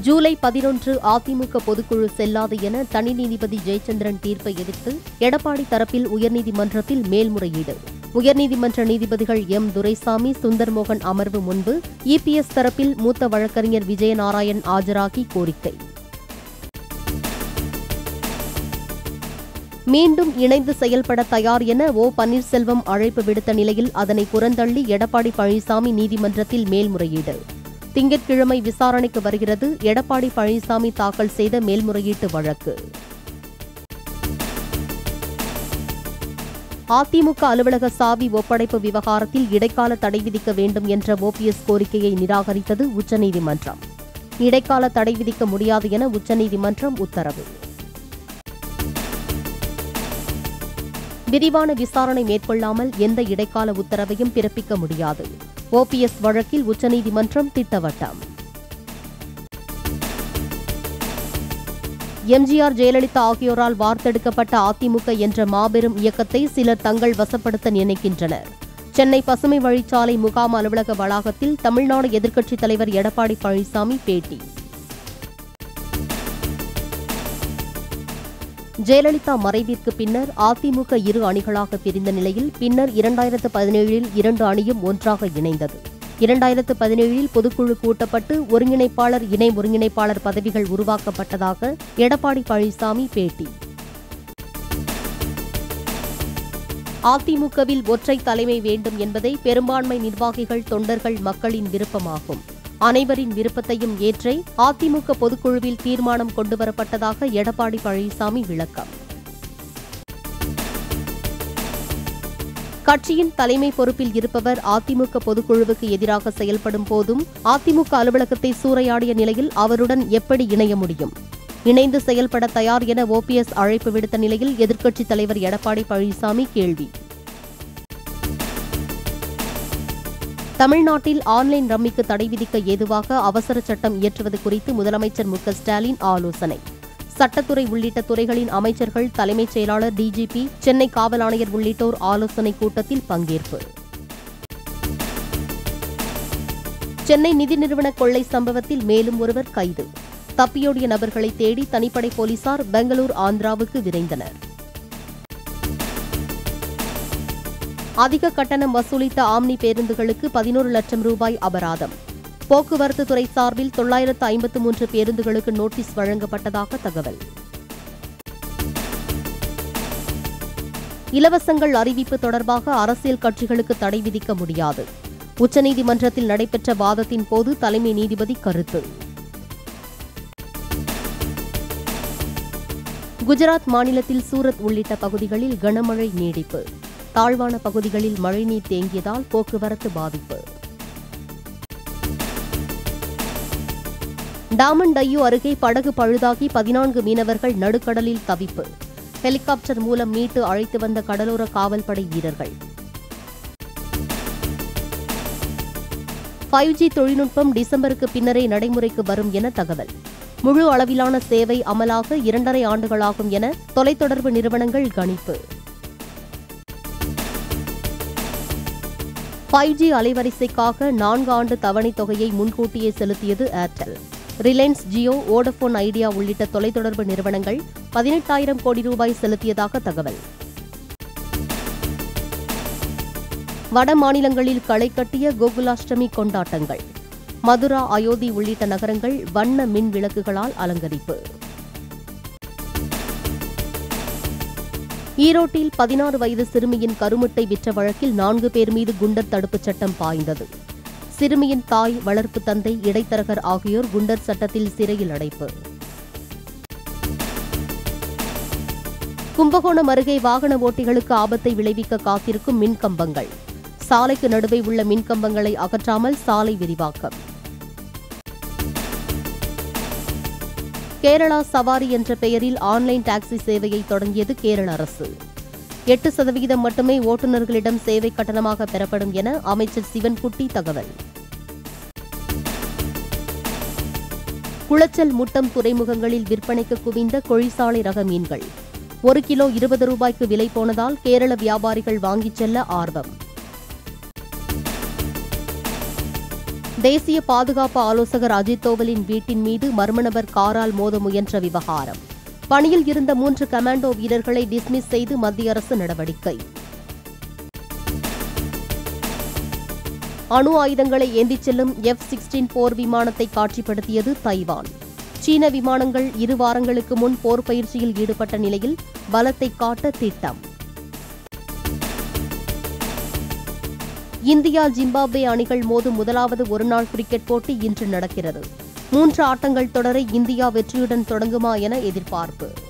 ஜூலை பதினொன்று அதிமுக பொதுக்குழு செல்லாது என தனி நீதிபதி ஜெயச்சந்திரன் தீர்ப்பை எதிர்த்து எடப்பாடி தரப்பில் உயர்நீதிமன்றத்தில் மேல்முறையீடு உயர்நீதிமன்ற நீதிபதிகள் எம் துரைசாமி சுந்தர்மோகன் அமர்வு முன்பு இபிஎஸ் தரப்பில் மூத்த வழக்கறிஞர் விஜயநாராயண் ஆஜராகி கோரிக்கை மீண்டும் இணைந்து செயல்பட தயார் என ஓ பன்னீர்செல்வம் அழைப்பு விடுத்த நிலையில் அதனை புறந்தள்ளி எடப்பாடி பழனிசாமி நீதிமன்றத்தில் மேல்முறையீடு திங்கட்கிழமை விசாரணைக்கு வருகிறது எடப்பாடி பழனிசாமி தாக்கல் செய்த மேல்முறையீட்டு வழக்கு அதிமுக அலுவலக சாவி ஒப்படைப்பு விவகாரத்தில் இடைக்கால தடை விதிக்க வேண்டும் என்ற ஓபிஎஸ் கோரிக்கையை நிராகரித்தது உச்சநீதிமன்றம் இடைக்கால தடை விதிக்க முடியாது என உச்சநீதிமன்றம் உத்தரவு விரிவான விசாரணை மேற்கொள்ளாமல் எந்த இடைக்கால உத்தரவையும் பிறப்பிக்க முடியாது ஓபிஎஸ் வழக்கில் உச்சநீதிமன்றம் திட்டவட்டம் எம்ஜிஆர் ஜெயலலிதா ஆகியோரால் வார்த்தெடுக்கப்பட்ட அதிமுக என்ற மாபெரும் இயக்கத்தை சிலர் தங்கள் வசப்படுத்த நினைக்கின்றனர் சென்னை பசுமை வழிச்சாலை முகாம் அலுவலக வளாகத்தில் தமிழ்நாடு எதிர்க்கட்சித் தலைவர் எடப்பாடி பழனிசாமி பேட்டி ஜெயலலிதா மறைவிற்கு பின்னர் அதிமுக இரு அணிகளாக பிரிந்த நிலையில் பின்னர் இரண்டாயிரத்து பதினேழில் இரண்டு அணியும் ஒன்றாக இணைந்தது இரண்டாயிரத்து பதினேழில் பொதுக்குழு கூட்டப்பட்டு ஒருங்கிணைப்பாளர் இணை ஒருங்கிணைப்பாளர் பதவிகள் உருவாக்கப்பட்டதாக எடப்பாடி பழனிசாமி பேட்டி அதிமுகவில் ஒற்றை தலைமை வேண்டும் என்பதை பெரும்பான்மை நிர்வாகிகள் தொண்டர்கள் மக்களின் விருப்பமாகும் அனைவரின் விருப்பத்தையும் ஏற்றே அதிமுக பொதுக்குழுவில் தீர்மானம் கொண்டுவரப்பட்டதாக எடப்பாடி பழனிசாமி விளக்கம் கட்சியின் தலைமை பொறுப்பில் இருப்பவர் அதிமுக பொதுக்குழுவுக்கு எதிராக செயல்படும் போதும் அதிமுக அலுவலகத்தை சூறையாடிய நிலையில் அவருடன் எப்படி இணைய முடியும் இணைந்து செயல்பட தயார் என ஓபிஎஸ் அழைப்பு விடுத்த நிலையில் எதிர்க்கட்சித் தலைவர் எடப்பாடி பழனிசாமி கேள்வி தமிழ்நாட்டில் ஆன்லைன் ரம்மிக்கு தடை விதிக்க ஏதுவாக அவசர சட்டம் இயற்றுவது குறித்து முதலமைச்சர் மு க ஸ்டாலின் ஆலோசனை சட்டத்துறை உள்ளிட்ட துறைகளின் அமைச்சர்கள் தலைமைச் செயலாளர் டிஜிபி சென்னை காவல் ஆணையர் உள்ளிட்டோர் ஆலோசனைக் கூட்டத்தில் பங்கேற்பு சென்னை நிதி நிறுவன கொள்ளை சம்பவத்தில் மேலும் ஒருவர் கைது தப்பியோடிய நபர்களை தேடி தனிப்படை போலீசார் பெங்களூர் ஆந்திராவுக்கு விரைந்தனர் அதிக கட்டணம் வசூலித்த ஆம்னி பேருந்துகளுக்கு பதினோரு லட்சம் ரூபாய் அபராதம் போக்குவரத்து துறை சார்பில் தொள்ளாயிரத்து ஐம்பத்து மூன்று பேருந்துகளுக்கு நோட்டீஸ் வழங்கப்பட்டதாக தகவல் இலவசங்கள் அறிவிப்பு தொடர்பாக அரசியல் கட்சிகளுக்கு தடை விதிக்க முடியாது உச்சநீதிமன்றத்தில் நடைபெற்ற வாதத்தின் போது தலைமை நீதிபதி கருத்து குஜராத் மாநிலத்தில் சூரத் உள்ளிட்ட பகுதிகளில் கனமழை நீடிப்பு தாழ்வான பகுதிகளில் மழைநீர் தேங்கியதால் போக்குவரத்து பாதிப்பு டாமன் டையூ அருகே படகு பழுதாகி பதினான்கு மீனவர்கள் நடுக்கடலில் தவிப்பு ஹெலிகாப்டர் மூலம் மீட்டு அழைத்து வந்த கடலோர காவல்படை வீரர்கள் ஃபைவ் ஜி தொழில்நுட்பம் டிசம்பருக்கு பின்னரே நடைமுறைக்கு வரும் என தகவல் முழு அளவிலான சேவை அமலாக இரண்டரை ஆண்டுகளாகும் என தொலைத்தொடர்பு நிறுவனங்கள் கணிப்பு ஃபைவ் ஜி அலைவரிசைக்காக நான்கு ஆண்டு தவணைத் தொகையை முன்கூட்டியே செலுத்தியது Airtel Reliance Jio Vodafone Idea உள்ளிட்ட தொலைத்தொடர்பு நிறுவனங்கள் பதினெட்டாயிரம் கோடி ரூபாய் செலுத்தியதாக தகவல் வட மாநிலங்களில் களை கட்டிய கோகுலாஷ்டமி கொண்டாட்டங்கள் மதுரா அயோத்தி உள்ளிட்ட நகரங்கள் வண்ண மின் விளக்குகளால் அலங்கரிப்பு ஈரோட்டில் பதினாறு வயது சிறுமியின் கருமுட்டை விற்ற வழக்கில் நான்கு பேர் மீது குண்டர் தடுப்புச் சட்டம் பாய்ந்தது சிறுமியின் தாய் வளர்ப்பு தந்தை இடைத்தரகர் ஆகியோர் குண்டர் சட்டத்தில் சிறையில் அடைப்பு கும்பகோணம் அருகே வாகன ஓட்டிகளுக்கு ஆபத்தை விளைவிக்க காத்திருக்கும் மின்கம்பங்கள் சாலைக்கு நடுவே உள்ள மின்கம்பங்களை அகற்றாமல் சாலை விரிவாக்கம் கேரளா சவாரி என்ற பெயரில் ஆன்லைன் டாக்ஸி சேவையை தொடங்கியது கேரள அரசு எட்டு சதவிகிதம் மட்டுமே ஓட்டுநர்களிடம் சேவை கட்டணமாக பெறப்படும் என அமைச்சர் சிவன்குட்டி தகவல் குளச்சல் முட்டம் துறைமுகங்களில் விற்பனைக்கு குவிந்த கொழிசாலை ரக மீன்கள் ஒரு கிலோ இருபது ரூபாய்க்கு விலை போனதால் கேரள வியாபாரிகள் வாங்கிச் செல்ல ஆர்வம் தேசிய பாதுகாப்பு ஆலோசகர் அஜித் தோவலின் வீட்டின் மீது மர்ம நபர் காரால் மோத முயன்ற விவகாரம் பணியில் இருந்த மூன்று கமாண்டோ வீரர்களை டிஸ்மிஸ் செய்து மத்திய அரசு நடவடிக்கை அணு ஆயுதங்களை ஏந்திச் செல்லும் எஃப் சிக்ஸ்டீன் போர் விமானத்தை காட்சிப்படுத்தியது தைவான் சீன விமானங்கள் இரு வாரங்களுக்கு முன் போர் பயிற்சியில் ஈடுபட்ட நிலையில் பலத்தை காட்ட திட்டம் இந்தியா ஜிம்பாப்வே அணிகள் மோதும் முதலாவது ஒருநாள் கிரிக்கெட் போட்டி இன்று நடக்கிறது மூன்று ஆட்டங்கள் தொடரை இந்தியா வெற்றியுடன் தொடங்குமா என எதிர்பார்ப்பு